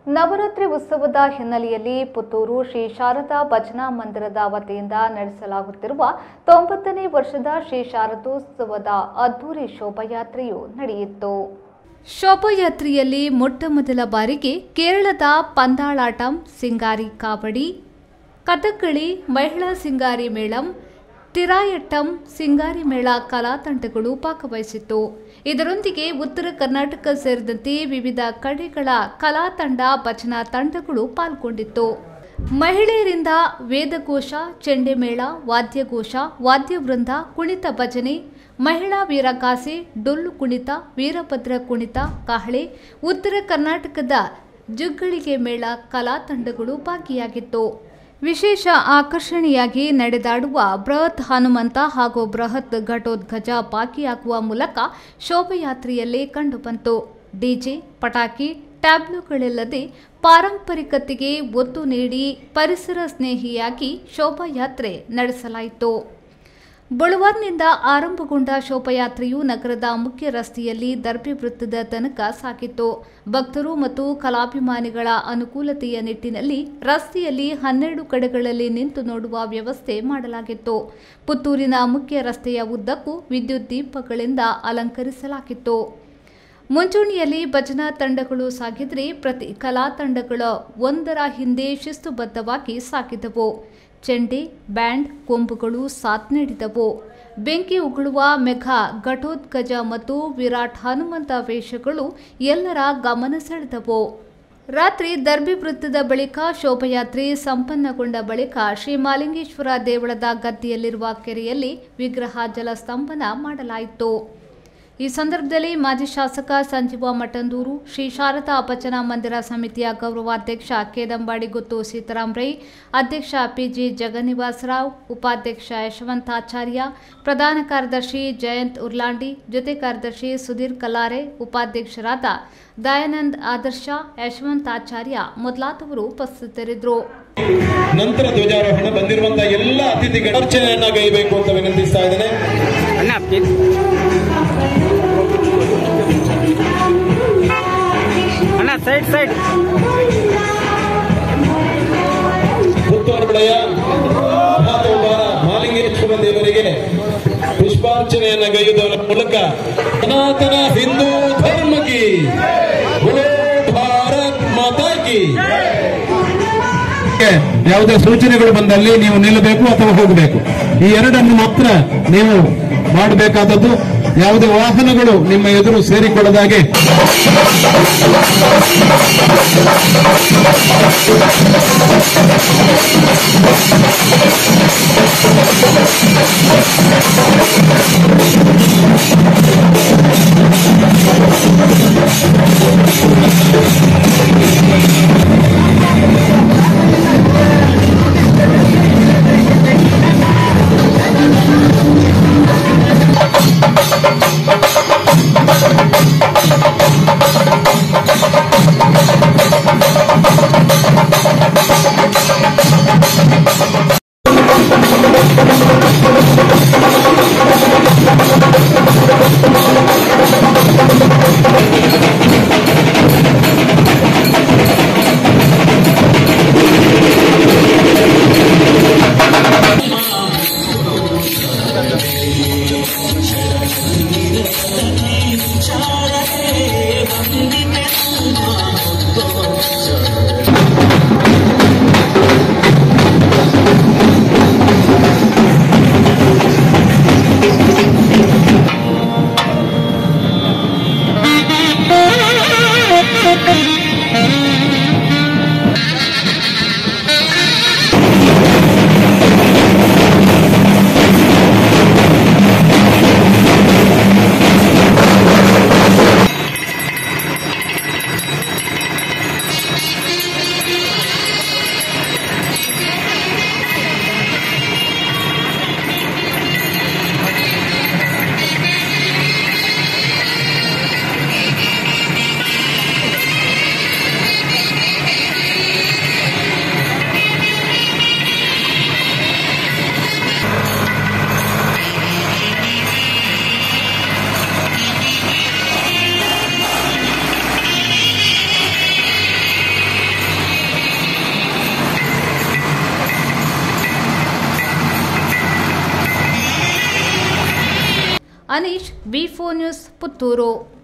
ನವರಾತ್ರಿ ಉತ್ಸವದ ಹಿನ್ನೆಲೆಯಲ್ಲಿ ಪುತ್ತೂರು ಶ್ರೀ ಶಾರದಾ ಭಜನಾ ಮಂದಿರದ ವತಿಯಿಂದ ನಡೆಸಲಾಗುತ್ತಿರುವ ತೊಂಬತ್ತನೇ ವರ್ಷದ ಶ್ರೀ ಶಾರದೋತ್ಸವದ ಅದ್ದೂರಿ ಶೋಭಾಯಾತ್ರೆಯು ನಡೆಯಿತು ಶೋಭಾಯಾತ್ರೆಯಲ್ಲಿ ಮೊಟ್ಟಮೊದಲ ಬಾರಿಗೆ ಕೇರಳದ ಪಂದಾಳಾಟಂ ಸಿಂಗಾರಿ ಕಾವಡಿ ಕಥಕ್ಕಳಿ ಮಹಿಳಾ ಸಿಂಗಾರಿ ಮೇಳಂ ತಿರಾಯಟ್ಟಂ ಸಿಂಗಾರಿ ಮೇಳ ಕಲಾ ತಂಡಗಳು ಭಾಗವಹಿಸಿತ್ತು ಇದರೊಂದಿಗೆ ಉತ್ತರ ಕರ್ನಾಟಕ ಸೇರಿದಂತೆ ವಿವಿಧ ಕಡೆಗಳ ಕಲಾ ತಂಡ ಭಜನಾ ತಂಡಗಳು ಪಾಲ್ಗೊಂಡಿತ್ತು ಮಹಿಳೆಯರಿಂದ ವೇದಘೋಷ ಚೆಂಡೆಮೇಳ ವಾದ್ಯಘೋಷ ವಾದ್ಯವೃಂದ ಕುಣಿತ ಭಜನೆ ಮಹಿಳಾ ವೀರಗಾಸೆ ಡೊಳ್ಳು ಕುಣಿತ ವೀರಭದ್ರ ಕುಣಿತ ಕಹಳೆ ಉತ್ತರ ಕರ್ನಾಟಕದ ಜುಗ್ಗಳಿಗೆ ಮೇಳ ಕಲಾ ತಂಡಗಳು ಭಾಗಿಯಾಗಿತ್ತು ವಿಶೇಷ ಆಕರ್ಷಣೆಯಾಗಿ ನಡೆದಾಡುವ ಬೃಹತ್ ಹನುಮಂತ ಹಾಗೂ ಬೃಹತ್ ಘಟೋದ್ಗಜ ಭಾಗಿಯಾಗುವ ಮೂಲಕ ಶೋಭಯಾತ್ರೆಯಲ್ಲಿ ಕಂಡುಬಂತು ಡಿಜೆ ಪಟಾಕಿ ಟ್ಯಾಬ್ಲೋಗಳಿಲ್ಲದೆ ಪಾರಂಪರಿಕತೆಗೆ ಒತ್ತು ನೀಡಿ ಪರಿಸರ ಸ್ನೇಹಿಯಾಗಿ ಶೋಭಾಯಾತ್ರೆ ನಡೆಸಲಾಯಿತು ಬಳುವಾರ್ನಿಂದ ಆರಂಭಗೊಂಡ ಶೋಭಾಯಾತ್ರೆಯು ನಗರದ ಮುಖ್ಯ ರಸ್ತೆಯಲ್ಲಿ ದರ್ಬೆ ವೃತ್ತದ ತನಕ ಸಾಗಿತ್ತು ಭಕ್ತರು ಮತ್ತು ಕಲಾಭಿಮಾನಿಗಳ ಅನುಕೂಲತೆಯ ನಿಟ್ಟಿನಲ್ಲಿ ರಸ್ತೆಯಲ್ಲಿ ಹನ್ನೆರಡು ಕಡೆಗಳಲ್ಲಿ ನಿಂತು ನೋಡುವ ವ್ಯವಸ್ಥೆ ಮಾಡಲಾಗಿತ್ತು ಪುತ್ತೂರಿನ ಮುಖ್ಯ ರಸ್ತೆಯ ಉದ್ದಕ್ಕೂ ವಿದ್ಯುತ್ ದೀಪಗಳಿಂದ ಅಲಂಕರಿಸಲಾಗಿತ್ತು ಮುಂಚೂಣಿಯಲ್ಲಿ ಭಜನಾ ತಂಡಗಳು ಸಾಗಿದ್ರೆ ಪ್ರತಿ ಕಲಾ ತಂಡಗಳ ಒಂದರ ಹಿಂದೆ ಶಿಸ್ತುಬದ್ಧವಾಗಿ ಸಾಗಿದವು ಚೆಂಡೆ ಬ್ಯಾಂಡ್ ಕೊಂಬುಗಳು ಸಾಥ್ ನೀಡಿದವು ಬೆಂಕಿ ಉಗುಳುವ ಮೆಘಾ ಘಟೋತ್ಕಜ ಮತ್ತು ವಿರಾಟ್ ಹನುಮಂತ ವೇಷಗಳು ಎಲ್ಲರ ಗಮನ ಸೆಳೆದವು ರಾತ್ರಿ ದರ್ಬಿ ವೃತ್ತದ ಬಳಿಕ ಶೋಭಯಾತ್ರೆ ಸಂಪನ್ನಗೊಂಡ ಬಳಿಕ ಶ್ರೀ ಮಾಲಿಂಗೇಶ್ವರ ದೇವಳದ ಗದ್ದೆಯಲ್ಲಿರುವ ಕೆರೆಯಲ್ಲಿ ವಿಗ್ರಹ ಜಲಸ್ತಂಭನ ಮಾಡಲಾಯಿತು ಈ ಸಂದರ್ಭದಲ್ಲಿ ಮಾಜಿ ಶಾಸಕ ಸಂಜೀವ ಮಠಂದೂರು ಶ್ರೀ ಶಾರದಾ ಭಜನಾ ಮಂದಿರ ಸಮಿತಿಯ ಗೌರವಾಧ್ಯಕ್ಷ ಕೇದಂಬಾಡಿ ಗುತ್ತು ಸೀತಾರಾಮ್ ರೈ ಅಧ್ಯಕ್ಷ ಪಿಜಿ ಜಗನ್ನಿವಾಸರಾವ್ ಉಪಾಧ್ಯಕ್ಷ ಯಶವಂತಾಚಾರ್ಯ ಪ್ರಧಾನ ಕಾರ್ಯದರ್ಶಿ ಜಯಂತ್ ಉರ್ಲಾಂಡಿ ಜೊತೆ ಕಾರ್ಯದರ್ಶಿ ಸುಧೀರ್ ಕಲಾರೆ ಉಪಾಧ್ಯಕ್ಷರಾದ ದಯಾನಂದ್ ಆದರ್ಶ ಯಶವಂತಾಚಾರ್ಯ ಮೊದಲಾದವರು ಉಪಸ್ಥಿತರಿದ್ದರು ನಂತರ ಧ್ವಜಾರೋಹಣ ಬಂದಿರುವಂತಹ ಎಲ್ಲ ಅತಿಥಿಗಳ ಅರ್ಚನೆಯನ್ನ ಗೈಬೇಕು ಅಂತ ವಿನಂತಿಸ್ತಾ ಇದ್ದೇನೆ ಅಣ್ಣ ಪ್ಲೀಸ್ ಅಣ್ಣ ಸೈಡ್ ಸೈಡ್ ಪುತ್ತೂರು ಬಳೆಯ ಮಹಾತೋಬಾರ ಮಾಲಿಂಗೇಶ್ವರ ದೇವರಿಗೆ ಪುಷ್ಪಾರ್ಚನೆಯನ್ನ ಗೈಯುವುದರ ಮೂಲಕ ಸನಾತನ ಹಿಂದೂ ಧರ್ಮಕ್ಕೆ ಬೋಲೋ ಭಾರತ್ ಮಾತಾ ಕಿ ಯಾವುದೇ ಸೂಚನೆಗಳು ಬಂದಲ್ಲಿ ನೀವು ನಿಲ್ಲಬೇಕು ಅಥವಾ ಹೋಗಬೇಕು ಈ ಎರಡನ್ನು ಮಾತ್ರ ನೀವು ಮಾಡಬೇಕಾದದ್ದು ಯಾವುದೇ ವಾಹನಗಳು ನಿಮ್ಮ ಎದುರು ಸೇರಿಕೊಳ್ಳದಾಗೆ ಅನೀಶ್ ವಿ ನ್ಯೂಸ್ ಪುತ್ತೂರು